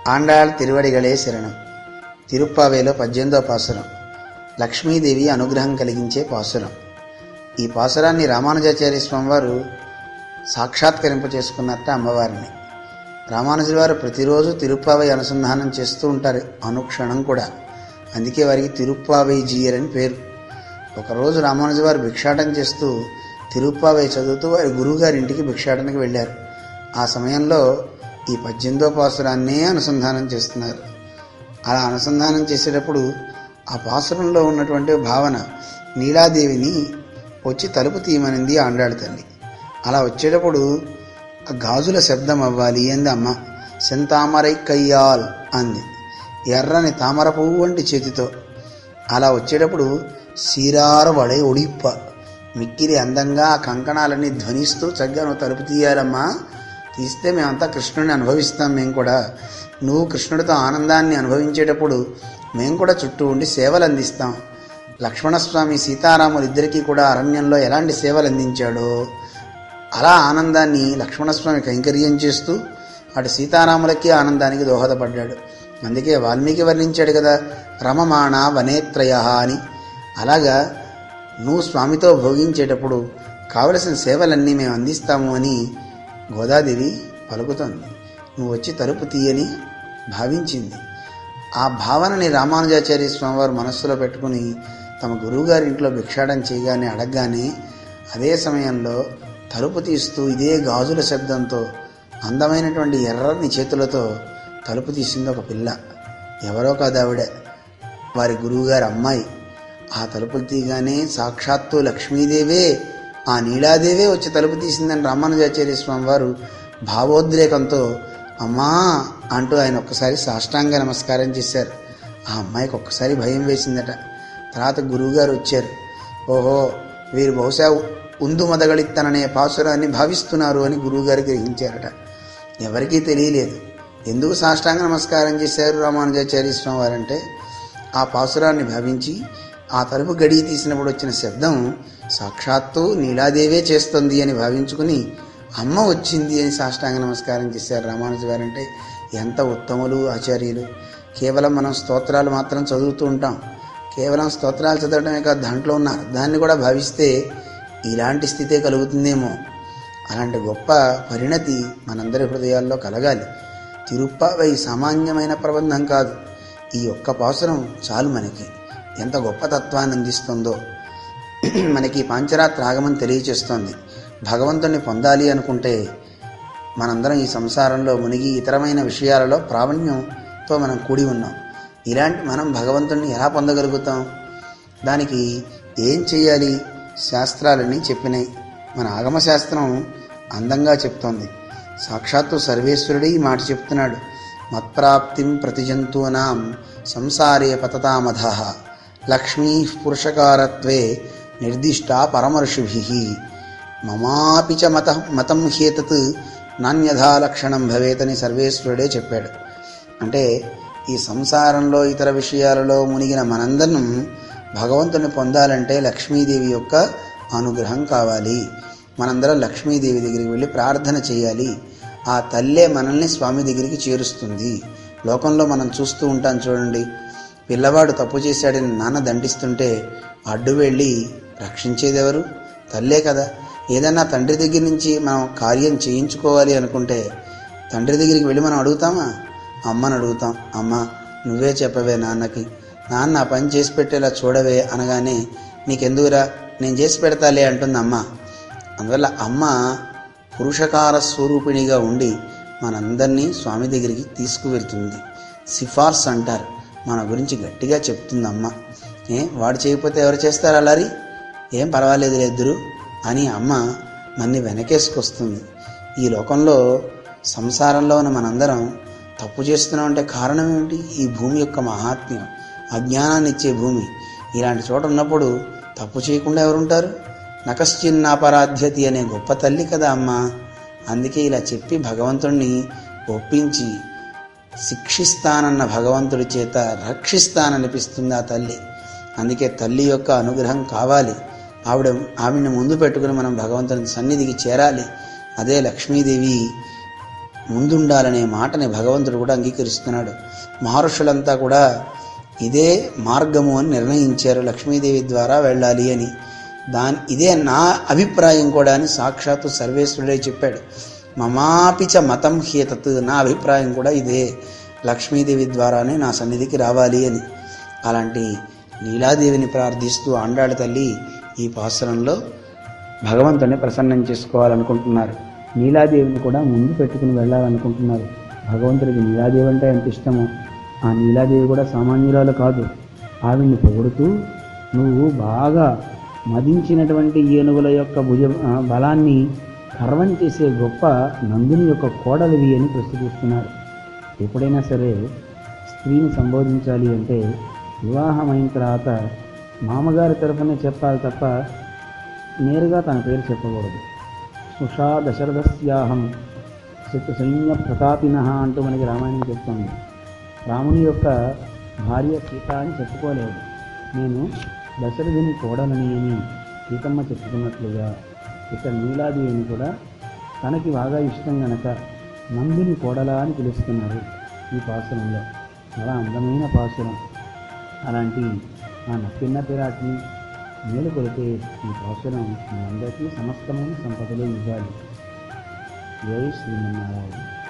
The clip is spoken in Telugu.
ఆండాళ్ తిరువడిగలే శరణం తిరుప్పావేలో పద్దెనిమిదో పాసురం లక్ష్మీదేవి అనుగ్రహం కలిగించే పాసురం ఈ పాసురాన్ని రామానుజాచార్య స్వామివారు సాక్షాత్కరింప చేసుకున్నట్ట అమ్మవారిని రామానుజుల వారు ప్రతిరోజు తిరుప్పావై అనుసంధానం చేస్తూ ఉంటారు అనుక్షణం కూడా అందుకే వారికి తిరుప్పావై జీయర్ అని పేరు ఒకరోజు రామానుజ వారు భిక్షాటన చేస్తూ తిరుప్పావై చదువుతూ వారి గురువుగారి ఇంటికి భిక్షాటనకి వెళ్ళారు ఆ సమయంలో ఈ పద్దెనిమిదో పాసురాన్నే అనుసంధానం చేస్తున్నారు అలా అనుసంధానం చేసేటప్పుడు ఆ పాసురంలో ఉన్నటువంటి భావన నీలాదేవిని వచ్చి తలుపు తీయమనింది ఆండాడు తల్లి అలా వచ్చేటప్పుడు ఆ గాజుల శబ్దం అవ్వాలి అంది అమ్మ సెంతామరై కయ్యాల్ అంది ఎర్రని తామర పువ్వు వంటి చేతితో అలా వచ్చేటప్పుడు సీరార వడే ఒడిప్ప మిక్కిరి అందంగా ఆ కంకణాలన్నీ ధ్వనిస్తూ చక్కగా నువ్వు తలుపు తీయాలమ్మా తీస్తే మేమంతా కృష్ణుడిని అనుభవిస్తాం మేము కూడా నువ్వు కృష్ణుడితో ఆనందాన్ని అనుభవించేటప్పుడు మేము కూడా చుట్టూ ఉండి సేవలు అందిస్తాం లక్ష్మణస్వామి సీతారాములు ఇద్దరికీ కూడా అరణ్యంలో ఎలాంటి సేవలు అందించాడో అలా ఆనందాన్ని లక్ష్మణస్వామి కైంకర్యం చేస్తూ అటు సీతారాములకి ఆనందానికి దోహదపడ్డాడు అందుకే వాల్మీకి వర్ణించాడు కదా రమమాణ వనేత్రయ అని అలాగా నువ్వు స్వామితో భోగించేటప్పుడు కావలసిన సేవలన్నీ మేము అందిస్తాము అని గోదాదేవి పలుకుతోంది నువ్వు వచ్చి తలుపు తీయని భావించింది ఆ భావనని రామానుజాచార్య స్వామివారు మనస్సులో పెట్టుకుని తమ గురువుగారి ఇంట్లో భిక్షాటం చేయగానే అడగగానే అదే సమయంలో తలుపు తీస్తూ ఇదే గాజుల శబ్దంతో అందమైనటువంటి ఎర్రని చేతులతో తలుపు తీసింది ఒక పిల్ల ఎవరో కాదు ఆవిడ వారి గురువుగారి అమ్మాయి ఆ తలుపులు తీయగానే సాక్షాత్తు లక్ష్మీదేవే ఆ నీలాదేవే వచ్చి తలుపు తీసిందని రామానుజాచార్య స్వామి వారు భావోద్రేకంతో అమ్మా అంటూ ఆయన ఒక్కసారి సాష్టాంగ నమస్కారం చేశారు ఆ అమ్మాయికి ఒక్కసారి భయం వేసిందట తర్వాత గురువుగారు వచ్చారు ఓహో వీరు బహుశా ఉందు మొదగలిత్తననే పాసురాన్ని భావిస్తున్నారు అని గురువుగారు గ్రహించారట ఎవరికీ తెలియలేదు ఎందుకు సాష్టాంగ నమస్కారం చేశారు రామానుజాచార్య స్వామి వారంటే ఆ పాసురాన్ని భావించి ఆ తలుపు గడియ తీసినప్పుడు వచ్చిన శబ్దం సాక్షాత్తు నీలాదేవే చేస్తుంది అని భావించుకుని అమ్మ వచ్చింది అని సాష్టాంగ నమస్కారం చేశారు రామానుజ గారంటే ఎంత ఉత్తములు ఆచార్యులు కేవలం మనం స్తోత్రాలు మాత్రం చదువుతూ ఉంటాం కేవలం స్తోత్రాలు చదవడమే కాదు దాంట్లో ఉన్న అర్థాన్ని కూడా భావిస్తే ఇలాంటి స్థితే కలుగుతుందేమో అలాంటి గొప్ప పరిణతి మనందరి హృదయాల్లో కలగాలి తిరుప్పావై సామాన్యమైన ప్రబంధం కాదు ఈ ఒక్క పాసురం చాలు మనకి ఎంత గొప్ప తత్వాన్ని అందిస్తుందో మనకి పాంచరాత్ర ఆగమని తెలియచేస్తోంది భగవంతుణ్ణి పొందాలి అనుకుంటే మనందరం ఈ సంసారంలో మునిగి ఇతరమైన విషయాలలో ప్రావీణ్యంతో మనం కూడి ఉన్నాం ఇలాంటి మనం భగవంతుణ్ణి ఎలా పొందగలుగుతాం దానికి ఏం చేయాలి శాస్త్రాలన్నీ చెప్పినాయి మన ఆగమ శాస్త్రం అందంగా చెప్తోంది సాక్షాత్తు సర్వేశ్వరుడే ఈ మాట చెప్తున్నాడు మత్ప్రాప్తిం ప్రతిజంతూనాం సంసారే పతతామధ లక్ష్మీ పురుషకారత్వే నిర్దిష్టా పరమర్షిభి మమాపి చ మత మతం హేతత్ నాణ్యథా లక్షణం భవేతని సర్వేశ్వరుడే చెప్పాడు అంటే ఈ సంసారంలో ఇతర విషయాలలో మునిగిన మనందరం భగవంతుని పొందాలంటే లక్ష్మీదేవి యొక్క అనుగ్రహం కావాలి మనందరం లక్ష్మీదేవి దగ్గరికి వెళ్ళి ప్రార్థన చేయాలి ఆ తల్లే మనల్ని స్వామి దగ్గరికి చేరుస్తుంది లోకంలో మనం చూస్తూ ఉంటాం చూడండి పిల్లవాడు తప్పు చేశాడని నాన్న దండిస్తుంటే అడ్డు వెళ్ళి రక్షించేదెవరు తల్లే కదా ఏదన్నా తండ్రి దగ్గర నుంచి మనం కార్యం చేయించుకోవాలి అనుకుంటే తండ్రి దగ్గరికి వెళ్ళి మనం అడుగుతామా అమ్మని అడుగుతాం అమ్మ నువ్వే చెప్పవే నాన్నకి నాన్న ఆ పని చేసి పెట్టేలా చూడవే అనగానే నీకెందుకురా నేను చేసి పెడతాలే అంటుంది అమ్మ అందువల్ల అమ్మ పురుషకార స్వరూపిణిగా ఉండి మనందరినీ స్వామి దగ్గరికి తీసుకువెళ్తుంది సిఫార్స్ అంటారు మన గురించి గట్టిగా చెప్తుంది అమ్మ ఏ వాడు చేయకపోతే ఎవరు చేస్తారు అలారి ఏం పర్వాలేదు ఇద్దరు అని అమ్మ మన్ని వెనకేసుకొస్తుంది ఈ లోకంలో సంసారంలో ఉన్న మనందరం తప్పు చేస్తున్నాం అంటే కారణం ఏమిటి ఈ భూమి యొక్క మహాత్మ్యం అజ్ఞానాన్ని ఇచ్చే భూమి ఇలాంటి చోట ఉన్నప్పుడు తప్పు చేయకుండా ఎవరుంటారు నకశ్చిన్నాపరాధ్యతి అనే గొప్ప తల్లి కదా అమ్మ అందుకే ఇలా చెప్పి భగవంతుణ్ణి ఒప్పించి శిక్షిస్తానన్న భగవంతుడి చేత రక్షిస్తాననిపిస్తుంది ఆ తల్లి అందుకే తల్లి యొక్క అనుగ్రహం కావాలి ఆవిడ ఆవిడని ముందు పెట్టుకుని మనం భగవంతుని సన్నిధికి చేరాలి అదే లక్ష్మీదేవి ముందుండాలనే మాటని భగవంతుడు కూడా అంగీకరిస్తున్నాడు మహర్షులంతా కూడా ఇదే మార్గము అని నిర్ణయించారు లక్ష్మీదేవి ద్వారా వెళ్ళాలి అని దాని ఇదే నా అభిప్రాయం కూడా అని సాక్షాత్తు సర్వేశ్వరుడే చెప్పాడు మమాపిచ మతం హేతత్ నా అభిప్రాయం కూడా ఇదే లక్ష్మీదేవి ద్వారానే నా సన్నిధికి రావాలి అని అలాంటి నీలాదేవిని ప్రార్థిస్తూ ఆండాళ్ళ తల్లి ఈ పాసరంలో భగవంతుని ప్రసన్నం చేసుకోవాలనుకుంటున్నారు నీలాదేవిని కూడా ముందు పెట్టుకుని వెళ్ళాలనుకుంటున్నారు భగవంతుడికి నీలాదేవి అంటే ఎంత ఇష్టమో ఆ నీలాదేవి కూడా సామాన్యురాలు కాదు ఆవిడ్ని పొగుడుతూ నువ్వు బాగా మదించినటువంటి ఏనుగుల యొక్క భుజ ఆ, బలాన్ని కర్వం చేసే గొప్ప నందుని యొక్క కోడలివి అని ప్రస్తుతిస్తున్నారు ఎప్పుడైనా సరే స్త్రీని సంబోధించాలి అంటే వివాహమైన తర్వాత మామగారి తరఫునే చెప్పాలి తప్ప నేరుగా తన పేరు చెప్పకూడదు సుషా దశరథస్యాహం శత్రు సైన్య ప్రతాపిన అంటూ మనకి రామాయణం చెప్తుంది రాముని యొక్క భార్య సీత అని చెప్పుకోలేదు నేను దశరథుని కోడలని అని సీతమ్మ చెప్పుకున్నట్లుగా ఇక్కడ నీలాదేవిని కూడా తనకి బాగా ఇష్టం గనక నందుని కోడల అని పిలుస్తున్నారు ఈ పాసురంలో చాలా అందమైన పాసురం అలాంటి ఆ నప్పిన్న పిరాటిని మేలుకొలిపే ఈ పాసురం మనందరికీ సమస్తమైన సంపదలు ఇవ్వాలి జై శ్రీమన్నారాయణ